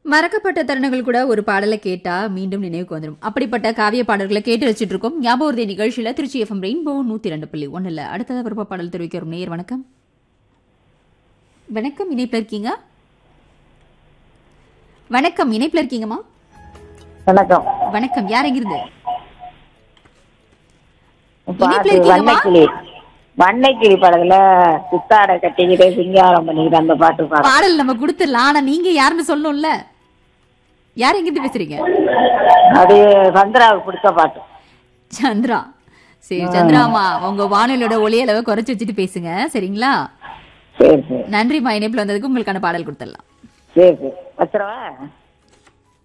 மறக்கப்பட்ட தருணங்கள் கூட ஒரு பாடலை கேட்டா மீண்டும் நினைவுக்கு வந்துடும் அப்படிப்பட்ட காவிய பாடல்களை கேட்டு வச்சிட்டு இருக்கோம் ஞாபகம் நிகழ்ச்சியில திருச்சி எஃப்எம் ரெயின்போ நூத்தி ரெண்டு புள்ளி ஒண்ணுல அடுத்ததா விருப்ப பாடல் தெரிவிக்க வரும் நேயர் வணக்கம் வணக்கம் இணைப்புல இருக்கீங்க வணக்கம் இணைப்புல இருக்கீங்கம்மா வணக்கம் வணக்கம் யார் எங்கிருந்து இணைப்புல பாட்டு இருக்கீங்கம்மா? வண்ணைக்கிளி வண்ணைக்கிளி படத்துல சித்தாடை கட்டிக்கிட்டு சிங்காரம் பண்ணிக்கிட்டு அந்த பாட்டு பாடம் பாடல் நம்ம கொடுத்துடலாம் ஆனா நீங்க யாருன்னு சொல்லணும்ல யார் எங்கிருந்து பேசுறீங்க அது சந்திராவுக்கு பிடிச்ச பாட்டு சந்திரா சரி சந்திராமா உங்க வானொலியோட ஒலி அளவை குறைச்சு வச்சுட்டு பேசுங்க சரிங்களா சரி சரி நன்றிம்மா இணைப்புல வந்ததுக்கு உங்களுக்கான பாடல் கொடுத்துடலாம் சரி சரி வச்சிரவா